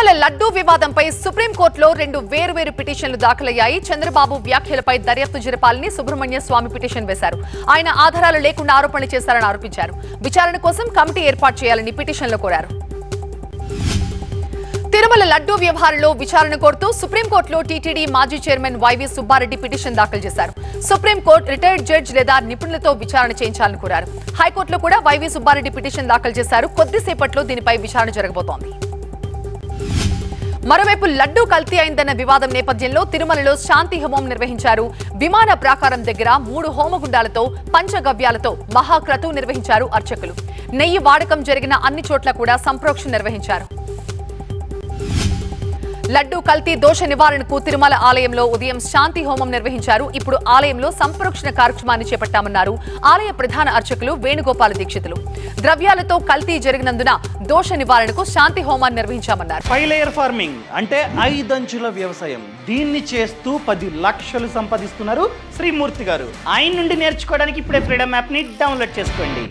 తిరుమల లడ్డూ వివాదంపై సుప్రీంకోర్టులో రెండు వేర్వేరు పిటిషన్లు దాఖలయ్యాయి చంద్రబాబు వ్యాఖ్యలపై దర్యాప్తు జరపాలని సుబ్రహ్మణ్య స్వామి పిటిషన్ వేశారు ఆయన ఆధారాలు లేకుండా ఆరోపణలు చేశారని ఆరోపించారు విచారణ కోసం కమిటీ ఏర్పాటు చేయాలని పిటిషన్లో కోరారు తిరుమల లడ్డూ వ్యవహారంలో విచారణ కోరుతూ సుప్రీంకోర్టులో టీటీడీ మాజీ చైర్మన్ వైవి సుబ్బారెడ్డి పిటిషన్ దాఖలు చేశారు సుప్రీంకోర్టు రిటైర్డ్ జడ్జ్ లేదా నిపుణులతో విచారణ చేయించాలని కోరారు హైకోర్టులో కూడా వైవి సుబ్బారెడ్డి పిటిషన్ దాఖలు చేశారు కొద్దిసేపట్లో దీనిపై విచారణ జరగబోతోంది మరోవైపు లడ్డూ కల్తీ అయిందన్న వివాదం నేపథ్యంలో తిరుమలలో శాంతి హోమం నిర్వహించారు విమాన ప్రాకారం దగ్గర మూడు హోమగుండాలతో పంచగవ్యాలతో మహాక్రతువు నిర్వహించారు అర్చకులు నెయ్యి వాడకం జరిగిన అన్ని చోట్ల కూడా సంప్రోక్షణ నిర్వహించారు లడ్డూ కల్తీ దోష నివారణకు తిరుమల ఆలయంలో ఉదయం శాంతి హోమం నిర్వహించారు ఇప్పుడు ఆలయంలో సంప్రోక్షణ కార్యక్రమాన్ని చేపట్టామన్నారు ఆలయ ప్రధాన అర్చకులు వేణుగోపాల దీక్షితులు ద్రవ్యాలతో కల్తీ జరిగినందున దోష నివారణకు శాంతి హోమాన్ని నిర్వహించామన్నారు ఫైవ్ లేయర్ ఫార్మింగ్ అంటే ఐదంచుల వ్యవసాయం దీన్ని చేస్తూ పది లక్షలు సంపాదిస్తున్నారు శ్రీమూర్తి గారు ఆయన నుండి నేర్చుకోవడానికి ఇప్పుడే ఫ్రీడమ్ యాప్ని డౌన్లోడ్ చేసుకోండి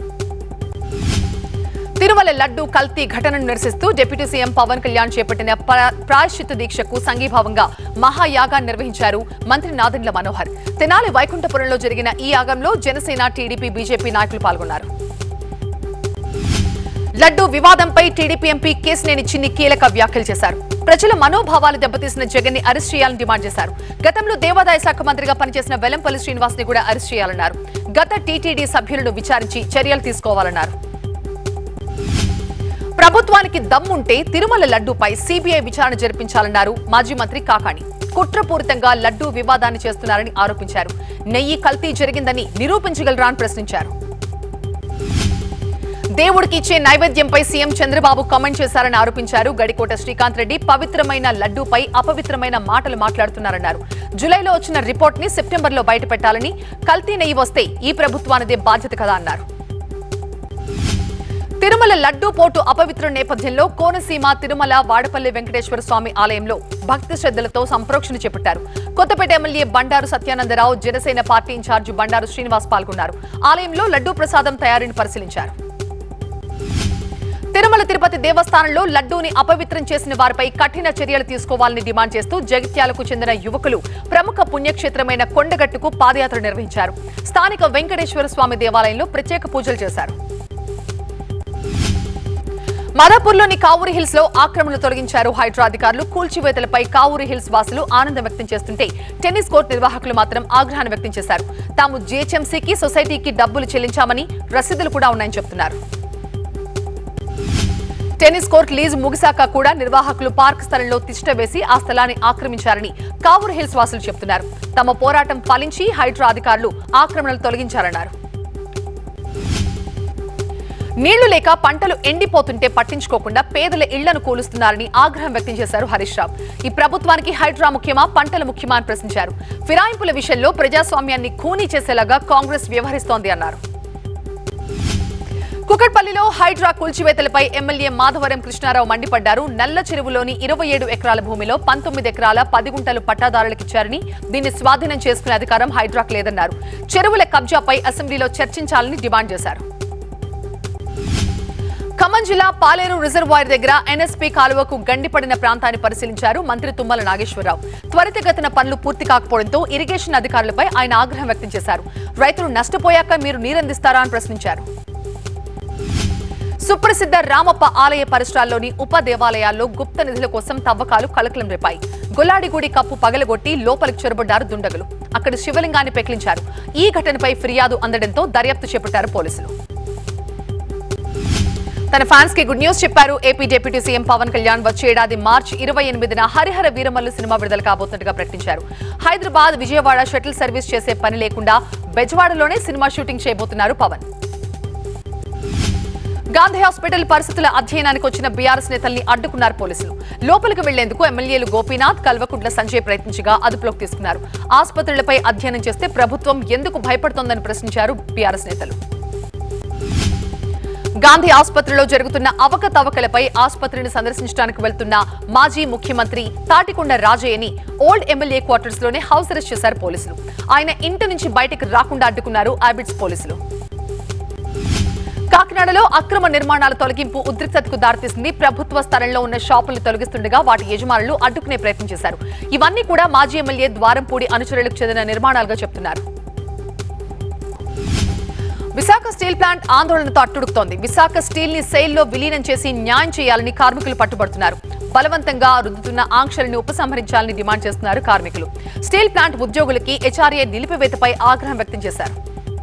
తిరుమల లడ్డూ కల్తీ ఘటనను నిరసిస్తూ డిప్యూటీ సీఎం పవన్ కళ్యాణ్ చేపట్టిన ప్రా- ప్రాయశ్చిత్త దీక్షకు సంఘీభావంగా మహాయాగాన్ని నిర్వహించారు మంత్రి నాదెండ్ల మనోహర్ తెనాలి వైకుంఠపురంలో జరిగిన ఈ యాగంలో జనసేన టీడీపీ బీజేపీ నాయకులు పాల్గొన్నారు లడ్డూ వివాదంపై టీడీపీ ఎంపీ కేసినేని చిన్ని కీలక వ్యాఖ్యలు చేశారు ప్రజల మనోభావాలు దెబ్బతీసిన జగన్ ని అరెస్ట్ చేయాలని డిమాండ్ చేశారు గతంలో దేవాదాయ శాఖ మంత్రిగా పనిచేసిన వెల్లంపల్లి శ్రీనివాస్ ని కూడా అరెస్ట్ చేయాలన్నారు గత టీటీడీ సభ్యులను విచారించి చర్యలు తీసుకోవాలన్నారు ప్రభుత్వానికి దమ్ముంటే తిరుమల లడ్డూపై సీబీఐ విచారణ జరిపించాలన్నారు మాజీ మంత్రి కాకాణి కుట్రపూరితంగా లడ్డూ వివాదాన్ని చేస్తున్నారని ఆరోపించారు నెయ్యి కల్తీ జరిగిందని నిరూపించగలరా అని ప్రశ్నించారు దేవుడికి ఇచ్చే నైవేద్యంపై సీఎం చంద్రబాబు కామెంట్ చేశారని ఆరోపించారు గడికోట శ్రీకాంత్ రెడ్డి పవిత్రమైన లడ్డూపై అపవిత్రమైన మాటలు మాట్లాడుతున్నారన్నారు జులైలో వచ్చిన రిపోర్ట్ ని సెప్టెంబర్లో బయటపెట్టాలని కల్తీ నెయ్యి వస్తే ఈ ప్రభుత్వానిదే బాధ్యత కదా అన్నారు తిరుమల లడ్డూ పోటు అపవిత్ర నేపథ్యంలో కోనసీమ తిరుమల వాడపల్లి వెంకటేశ్వర స్వామి ఆలయంలో భక్తి శ్రద్ధలతో సంప్రోక్షణ చేపట్టారు Kothapeta MLA Bandaru Satyanandarao Janasena party incharge Bandaru Srinivas పాల్గొన్నారు ఆలయంలో లడ్డూ ప్రసాదం తయారీని పరిశీలించారు తిరుమల తిరుపతి దేవస్థానంలో లడ్డూని అపవిత్రం చేసిన వారిపై కఠిన చర్యలు తీసుకోవాలని డిమాండ్ చేస్తూ జగిత్యాలకు చెందిన యువకులు ప్రముఖ పుణ్యక్షేత్రమైన కొండగట్టుకు పాదయాత్ర నిర్వహించారు స్థానిక వెంకటేశ్వర స్వామి దేవాలయంలో ప్రత్యేక పూజలు చేశారు మాదాపూర్లోని కావూరి హిల్స్ లో ఆక్రమణలు తొలగించారు హైడ్రా అధికారులు కూల్చివేతలపై కావూరి హిల్స్ వాసులు ఆనందం వ్యక్తం చేస్తుంటే టెన్నిస్ కోర్టు నిర్వాహకులు మాత్రం ఆగ్రహాన్ని వ్యక్తం చేశారు తాము జీహెచ్ఎంసీకి సొసైటీకి డబ్బులు చెల్లించామని రసీదులు కూడా ఉన్నాయని చెప్తున్నారు టెన్నిస్ కోర్టు లీజు ముగిశాక కూడా నిర్వాహకులు పార్క్ స్థలంలో తిష్ట వేసి ఆ స్థలాన్ని ఆక్రమించారని కావూరు హిల్స్ వాసులు చెప్తున్నారు తమ పోరాటం ఫలించి హైడ్రా అధికారులు ఆక్రమణలు తొలగించారన్నారు నీళ్లు లేక పంటలు ఎండిపోతుంటే పట్టించుకోకుండా పేదల ఇళ్లను కూలుస్తున్నారని ఆగ్రహం వ్యక్తం చేశారు హరీష్ రావు ఈ ప్రభుత్వానికి హైడ్రా ముఖ్యమా పంటలు ముఖ్యమా అని ప్రశ్నించారు ఫిరాయింపుల విషయంలో ప్రజాస్వామ్యాన్ని ఖూనీ చేసేలాగా కాంగ్రెస్ వ్యవహరిస్తోంది అన్నారు కుకట్పల్లిలో హైడ్రా కూల్చివేతలపై ఎమ్మెల్యే మాధవరం కృష్ణారావు మండిపడ్డారు నల్ల చెరువులోని ఇరవై ఏడు ఎకరాల భూమిలో పంతొమ్మిది ఎకరాల పది గుంటలు పట్టాదారులకు ఇచ్చారని దీన్ని స్వాధీనం చేసుకునే అధికారం హైడ్రాకు లేదన్నారు చెరువుల కబ్జాపై అసెంబ్లీలో చర్చించాలని డిమాండ్ చేశారు ఖమ్మం జిల్లా పాలేరు రిజర్వాయర్ దగ్గర ఎన్ఎస్పీ కాలువకు గండిపడిన ప్రాంతాన్ని పరిశీలించారు మంత్రి తుమ్మల నాగేశ్వరరావు త్వరితగతిన పనులు పూర్తి కాకపోవడంతో ఇరిగేషన్ అధికారులపై ఆయన ఆగ్రహం వ్యక్తం చేశారు రైతులు నష్టపోయాక మీరు నీరందిస్తారా అని ప్రశ్నించారు సుప్రసిద్ధ రామప్ప ఆలయ పరిసరాల్లోని ఉప దేవాలయాల్లో గుప్త నిధుల కోసం తవ్వకాలు కలకలం రేపాయి గొల్లాడిగుడి కప్పు పగలగొట్టి లోపలికి చొరబడ్డారు దుండగులు అక్కడ శివలింగాన్ని పెకిలించారు ఈ ఘటనపై ఫిర్యాదు అందడంతో దర్యాప్తు చేపట్టారు పోలీసులు తన ఫ్యాన్స్ కి గుడ్ న్యూస్ చెప్పారు AP deputy CM Pawan Kalyan వచ్చే ఏడాది మార్చి ఇరవై ఎనిమిదిన హరిహర వీరమల్లు సినిమా విడుదల కాబోతున్నట్టుగా ప్రకటించారు హైదరాబాద్ విజయవాడ షటిల్ సర్వీస్ చేసే పని లేకుండా బెజవాడలోనే సినిమా షూటింగ్ చేయబోతున్నారు పవన్ గాంధీ హాస్పిటల్ పరిస్థితుల అధ్యయనానికి వచ్చిన బీఆర్ఎస్ నేతల్ని అడ్డుకున్నారు పోలీసులు లోపలికి వెళ్లేందుకు ఎమ్మెల్యేలు గోపీనాథ్ కల్వకుంట్ల సంజయ్ ప్రయత్నించగా అదుపులోకి తీసుకున్నారు ఆసుపత్రులపై అధ్యయనం చేస్తే ప్రభుత్వం ఎందుకు భయపడుతోందని ప్రశ్నించారు బీఆర్ఎస్ నేతలు గాంధీ ఆసుపత్రిలో జరుగుతున్న అవకతవకలపై ఆసుపత్రిని సందర్శించడానికి వెళ్తున్న మాజీ ముఖ్యమంత్రి తాటికొండ రాజయ్యని ఓల్డ్ ఎమ్మెల్యే క్వార్టర్స్ లోనే హౌస్ అరెస్ట్ చేశారు పోలీసులు ఆయన ఇంటి నుంచి బయటకు రాకుండా అడ్డుకున్నారు ఆబిడ్స్ పోలీసులు కాకినాడ కాకినాడలో అక్రమ నిర్మాణాల తొలగింపు ఉద్రిక్తతకు దారితీసింది ప్రభుత్వ స్థలంలో ఉన్న షాపులను తొలగిస్తుండగా వాటి యజమానులు అడ్డుకునే ప్రయత్నం చేశారు ఇవన్నీ కూడా మాజీ ఎమ్మెల్యే ద్వారంపూడి అనుచరులకు చెందిన నిర్మాణాలుగా చెప్తున్నారు విశాఖ స్టీల్ ప్లాంట్ ఆందోళనతో అట్టుడుకుతోంది విశాఖ స్టీల్ ని సెయిల్ లో విలీనం చేసి న్యాయం చేయాలని కార్మికులు పట్టుబడుతున్నారు బలవంతంగా రుద్దుతున్న ఆంక్షలను ఉపసంహరించాలని డిమాండ్ చేస్తున్నారు కార్మికులు స్టీల్ ప్లాంట్ ఉద్యోగులకి హెచ్ఆర్ఏ నిలిపివేతపై ఆగ్రహం వ్యక్తం చేశారు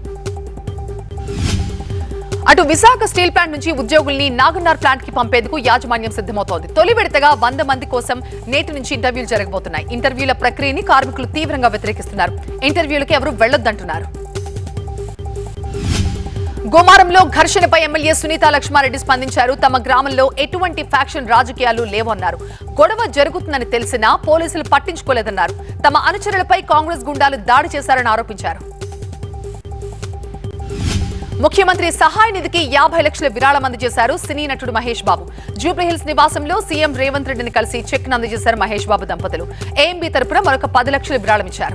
అటు విశాఖ స్టీల్ ప్లాంట్ నుంచి ఉద్యోగుల్ని నాగన్నార్ ప్లాంట్ కి పంపేందుకు యాజమాన్యం సిద్ధమవుతోంది తొలి విడతగా వంద మంది కోసం నేటి నుంచి ఇంటర్వ్యూలు జరగబోతున్నాయి ఇంటర్వ్యూల ప్రక్రియని కార్మికులు తీవ్రంగా వ్యతిరేకిస్తున్నారు ఇంటర్వ్యూలకు ఎవరు వెళ్లొద్దంటున్నారు గోమారంలో ఘర్షణపై ఎమ్మెల్యే సునీత లక్ష్మారెడ్డి స్పందించారు తమ గ్రామంలో ఎటువంటి ఫ్యాక్షన్ రాజకీయాలు లేవన్నారు గొడవ జరుగుతుందని తెలిసినా పోలీసులు పట్టించుకోలేదన్నారు తమ అనుచరులపై కాంగ్రెస్ గుండాలు దాడి చేశారని ఆరోపించారు ముఖ్యమంత్రి సహాయ నిధికి యాభై లక్షల విరాళం అందజేశారు సినీ నటుడు మహేష్ బాబు జూబ్లీహిల్స్ నివాసంలో సీఎం రేవంత్ రెడ్డిని కలిసి చెక్ అందజేశారు మహేష్ బాబు దంపతులు ఏఎంబీ తరపున మరొక పది లక్షల విరాళం ఇచ్చారు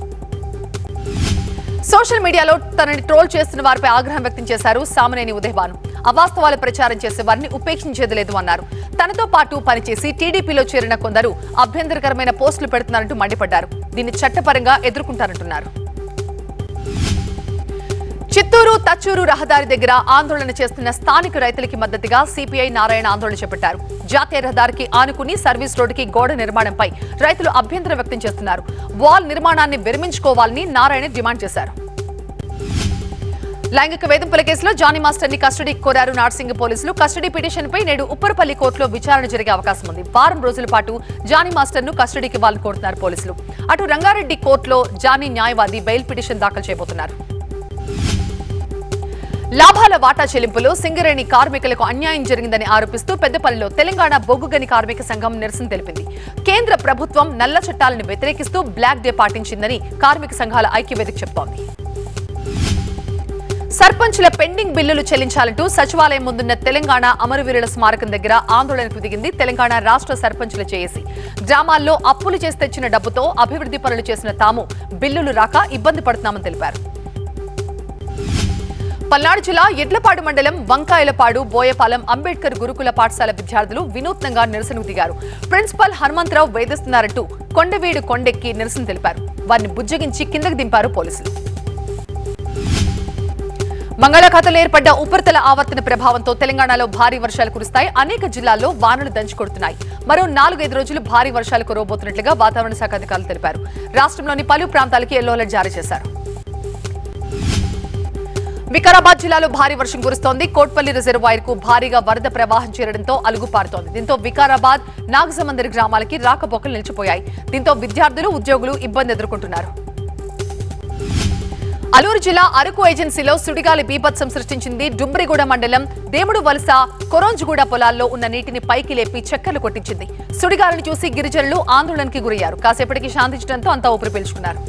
సోషల్ మీడియాలో తనని ట్రోల్ చేస్తున్న వారిపై ఆగ్రహం వ్యక్తం చేశారు సామనేని ఉదయభాను అవాస్తవాలు ప్రచారం చేసే వారిని ఉపేక్షించేది లేదు అన్నారు తనతో పాటు పనిచేసి టీడీపీలో చేరిన కొందరు అభ్యంతరకరమైన పోస్టులు పెడుతున్నారంటూ మండిపడ్డారు దీన్ని చట్టపరంగా ఎదుర్కొంటారంటున్నారు చిత్తూరు తచ్చూరు రహదారి దగ్గర ఆందోళన చేస్తున్న స్థానిక రైతులకి మద్దతుగా సిపిఐ నారాయణ ఆందోళన చేపట్టారు జాతీయ రహదారికి ఆనుకుని సర్వీస్ రోడ్డుకి గోడ నిర్మాణంపై రైతులు అభ్యంతరం వ్యక్తం చేస్తున్నారు వాల్ నిర్మాణాన్ని విరమించుకోవాలని నారాయణ డిమాండ్ చేశారు లైంగిక వేధింపుల కేసులో జానీ మాస్టర్ ని కస్టడీకి కోరారు నార్సింగ్ పోలీసులు కస్టడీ పిటిషన్ పై నేడు ఉప్పరపల్లి కోర్టులో విచారణ జరిగే అవకాశం ఉంది వారం రోజుల పాటు జానీ మాస్టర్ ను కస్టడీకి ఇవ్వాలని కోరుతున్నారు పోలీసులు అటు రంగారెడ్డి కోర్టులో జానీ న్యాయవాది బెయిల్ పిటిషన్ దాఖలు చేయబోతున్నారు లాభాల వాటా చెల్లింపులో సింగరేణి కార్మికులకు అన్యాయం జరిగిందని ఆరోపిస్తూ పెద్దపల్లిలో తెలంగాణ బొగ్గుగని కార్మిక సంఘం నిరసన తెలిపింది కేంద్ర ప్రభుత్వం నల్ల చట్టాలను వ్యతిరేకిస్తూ బ్లాక్ డే పాటించిందని కార్మిక సంఘాల ఐక్యవేదిక చెబుతోంది సర్పంచుల పెండింగ్ బిల్లులు చెల్లించాలంటూ సచివాలయం ముందున్న తెలంగాణ అమరవీరుల స్మారకం దగ్గర ఆందోళనకు దిగింది తెలంగాణ రాష్ట్ర సర్పంచుల చేసి గ్రామాల్లో అప్పులు చేసి తెచ్చిన డబ్బుతో అభివృద్ధి పనులు చేసిన తాము బిల్లులు రాక ఇబ్బంది పడుతున్నామని తెలిపారు పల్నాడు జిల్లా ఎడ్లపాడు మండలం వంకాయలపాడు బోయపాలెం అంబేద్కర్ గురుకుల పాఠశాల విద్యార్థులు వినూత్నంగా నిరసనకు దిగారు ప్రిన్సిపల్ హనుమంతరావు వేధిస్తున్నారంటూ కొండవీడు కొండెక్కి నిరసన తెలిపారు వారిని బుజ్జగించి కిందకు దింపారు పోలీసులు బంగాళాఖాతంలో ఏర్పడ్డ ఉపరితల ఆవర్తన ప్రభావంతో తెలంగాణలో భారీ వర్షాలు కురుస్తాయి అనేక జిల్లాల్లో వానలు దంచుకొడుతున్నాయి మరో నాలుగైదు రోజులు భారీ వర్షాలు కురవబోతున్నట్లుగా వాతావరణ శాఖ అధికారులు తెలిపారు రాష్ట్రంలోని పలు ప్రాంతాలకి ఎల్లో అలర్ట్ జారీ చేశారు వికారాబాద్ జిల్లాలో భారీ వర్షం కురుస్తోంది కోట్పల్లి రిజర్వాయర్ కు భారీగా వరద ప్రవాహం చేరడంతో అలుగుపారుతోంది దీంతో వికారాబాద్ నాగసమందరి గ్రామాలకి రాకపోకలు నిలిచిపోయాయి దీంతో విద్యార్థులు ఉద్యోగులు ఇబ్బంది ఎదుర్కొంటున్నారు అల్లూరు జిల్లా అరకు ఏజెన్సీలో సుడిగాలి బీభత్సం సృష్టించింది డుంబ్రిగూడ మండలం దేముడు వలస కొరోంజుగూడ పొలాల్లో ఉన్న నీటిని పైకి లేపి చక్కర్లు కొట్టించింది సుడిగాలిని చూసి గిరిజనులు ఆందోళనకి గురయ్యారు కాసేపటికి శాంతించడంతో అంతా ఊపిరి పీల్చుకున్నారు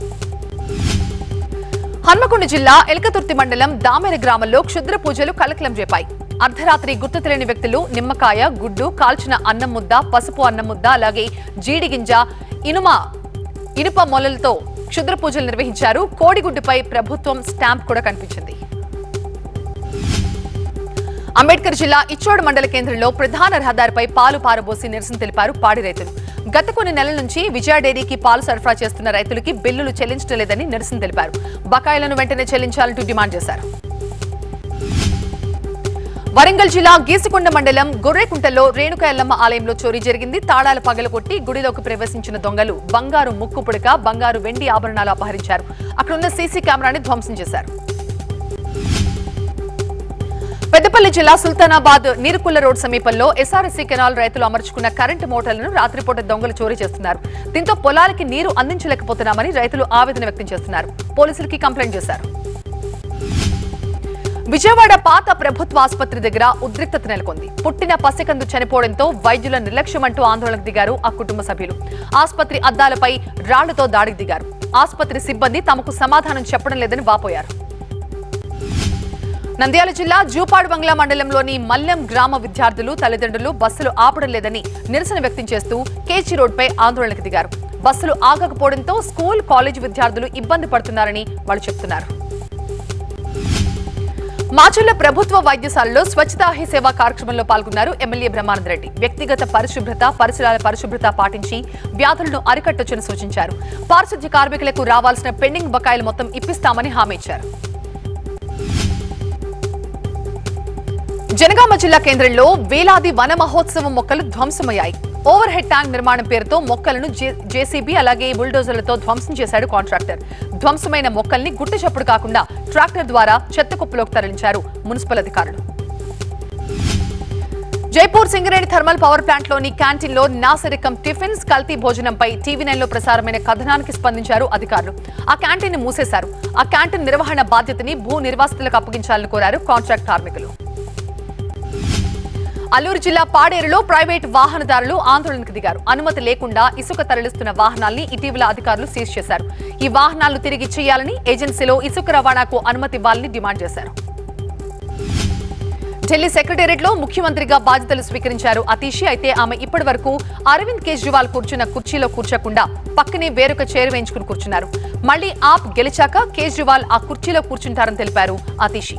హన్మకొండ జిల్లా ఎలకతుర్తి మండలం దామెర గ్రామంలో క్షుద్ర పూజలు కలకలం రేపాయి అర్ధరాత్రి గుర్తు తెలియని వ్యక్తులు నిమ్మకాయ గుడ్డు కాల్చిన అన్నం ముద్ద పసుపు అన్నం ముద్ద అలాగే జీడిగింజ ఇనుమ ఇనుప మొలలతో క్షుద్ర పూజలు నిర్వహించారు కోడిగుడ్డుపై ప్రభుత్వం స్టాంప్ కూడా కనిపించింది అంబేద్కర్ జిల్లా ఇచ్చోడ్ మండల కేంద్రంలో ప్రధాన రహదారిపై పాలు పారబోసి నిరసన తెలిపారు పాడి రైతులు గత కొన్ని నెలల నుంచి విజయ డైరీకి పాలు సరఫరా చేస్తున్న రైతులకి బిల్లులు చెల్లించడం లేదని నిరసన తెలిపారు బకాయిలను వెంటనే చెల్లించాలంటూ డిమాండ్ చేశారు వరంగల్ జిల్లా గీసుకొండ మండలం గొర్రెకుంటలో రేణుకా ఎల్లమ్మ ఆలయంలో చోరీ జరిగింది తాళాలు పగలగొట్టి గుడిలోకి ప్రవేశించిన దొంగలు బంగారు ముక్కు పుడక బంగారు వెండి ఆభరణాలు అపహరించారు అక్కడున్న సీసీ కెమెరాని ధ్వంసం చేశారు పెద్దపల్లి జిల్లా సుల్తానాబాద్ నీరుకుల్ల రోడ్ సమీపంలో ఎస్ఆర్ఎస్సీ కెనాల్ రైతులు అమర్చుకున్న కరెంటు మోటార్లను రాత్రిపూట దొంగలు చోరీ చేస్తున్నారు దీంతో పొలాలకి నీరు అందించలేకపోతున్నామని రైతులు ఆవేదన వ్యక్తం చేస్తున్నారు పోలీసులకి కంప్లైంట్ చేశారు విజయవాడ పాత ప్రభుత్వ ఆసుపత్రి దగ్గర ఉద్రిక్తత నెలకొంది పుట్టిన పసికందు చనిపోవడంతో వైద్యుల నిర్లక్ష్యం అంటూ ఆందోళనకు దిగారు ఆ కుటుంబ సభ్యులు ఆసుపత్రి అద్దాలపై రాళ్లతో దాడికి దిగారు ఆసుపత్రి సిబ్బంది తమకు సమాధానం చెప్పడం లేదని వాపోయారు నంద్యాల జిల్లా జూపాడు బంగ్లా మండలంలోని మల్లెం గ్రామ విద్యార్థులు తల్లిదండ్రులు బస్సులు ఆపడం లేదని నిరసన వ్యక్తం చేస్తూ కేజీ రోడ్పై ఆందోళనకు దిగారు బస్సులు ఆగకపోవడంతో స్కూల్ కాలేజ్ విద్యార్థులు ఇబ్బంది పడుతున్నారని వాళ్ళు చెప్తున్నారు మాచర్ల ప్రభుత్వ వైద్యశాలలో స్వచ్ఛతా హీ సేవా కార్యక్రమంలో పాల్గొన్నారు ఎమ్మెల్యే బ్రహ్మానంద రెడ్డి వ్యక్తిగత పరిశుభ్రత పరిసరాల పరిశుభ్రత పాటించి వ్యాధులను అరికట్టొచ్చని సూచించారు పారిశుద్ధ్య కార్మికులకు రావాల్సిన పెండింగ్ బకాయిలు మొత్తం ఇప్పిస్తామని హామీ ఇచ్చారు జనగామ జిల్లా కేంద్రంలో వేలాది వన మహోత్సవం మొక్కలు ధ్వంసమయ్యాయి ఓవర్ హెడ్ ట్యాంక్ నిర్మాణం పేరుతో మొక్కలను జే- జేసీబీ అలాగే బుల్డోజర్లతో ధ్వంసం చేశాడు కాంట్రాక్టర్ ధ్వంసమైన మొక్కల్ని గుట్టు చప్పుడు కాకుండా ట్రాక్టర్ ద్వారా చెత్త కుప్పలోకి తరలించారు మున్సిపల్ అధికారులు Jaipur Singareni thermal power plant లోని క్యాంటీన్ లో నాసరికం టిఫిన్స్ కల్తీ భోజనంపై టీవీ నైన్ లో ప్రసారమైన కథనానికి స్పందించారు అధికారులు ఆ క్యాంటీన్ ని మూసేశారు ఆ క్యాంటీన్ నిర్వహణ బాధ్యతని భూ నిర్వాసితులకు అప్పగించాలని కోరారు కాంట్రాక్ట్ కార్మికులు అల్లూరు జిల్లా పాడేరులో ప్రైవేట్ వాహనదారులు ఆందోళనకు దిగారు అనుమతి లేకుండా ఇసుక తరలిస్తున్న వాహనాల్ని ఇటీవల అధికారులు సీజ్ చేశారు ఈ వాహనాలను తిరిగి చేయాలని ఏజెన్సీలో ఇసుక రవాణాకు అనుమతి ఇవ్వాలని డిమాండ్ చేశారు ఢిల్లీ సెక్రటేరియట్ లో ముఖ్యమంత్రిగా బాధ్యతలు స్వీకరించారు అతీషి అయితే ఆమె ఇప్పటి వరకు అరవింద్ కేజ్రీవాల్ కూర్చున్న కుర్చీలో కూర్చోకుండా పక్కనే వేరొక చైర్ వేయించుకుని కూర్చున్నారు మళ్లీ ఆప్ గెలిచాక కేజ్రీవాల్ ఆ కుర్చీలో కూర్చుంటారని తెలిపారు అతీషి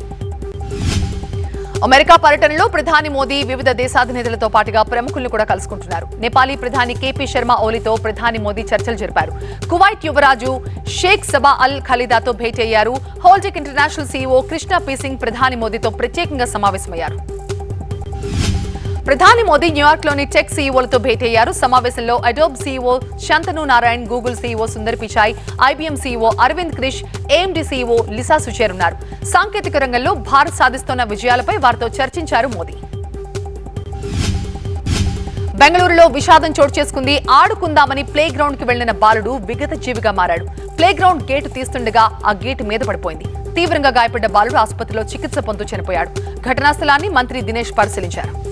అమెరికా పర్యటనలో ప్రధాని మోదీ వివిధ దేశాధినేతలతో పాటుగా ప్రముఖులను కూడా కలుసుకుంటున్నారు నేపాలీ ప్రధాని కేపీ శర్మ ఓలీతో ప్రధాని మోదీ చర్చలు జరిపారు కువైట్ యువరాజు షేక్ సబా అల్ ఖలీదాతో భేటీ అయ్యారు Holtec international CEO Krishna P Singh ప్రధాని మోదీతో ప్రత్యేకంగా సమావేశమయ్యారు ప్రధాని మోదీ న్యూయార్క్ లోని టెక్ సీఈఓలతో భేటీ అయ్యారు సమావేశంలో Adobe CEO Shantanu Narayen Google CEO Sundar Pichai IBM CEO Arvind Krish AMD CEO Lisa సుచేర్ ఉన్నారు సాంకేతిక రంగంలో భారత్ సాధిస్తున్న విజయాలపై వారితో చర్చించారు మోదీ బెంగళూరులో విషాదం చోటు చేసుకుంది ఆడుకుందామని ప్లే గ్రౌండ్ కి వెళ్లిన బాలుడు విగత జీవిగా మారాడు ప్లే గ్రౌండ్ గేటు తీస్తుండగా ఆ గేటు మీద పడిపోయింది తీవ్రంగా గాయపడ్డ బాలుడు ఆసుపత్రిలో చికిత్స పొందుతూ చనిపోయాడు ఘటనా స్థలాన్ని మంత్రి దినేష్ పరిశీలించారు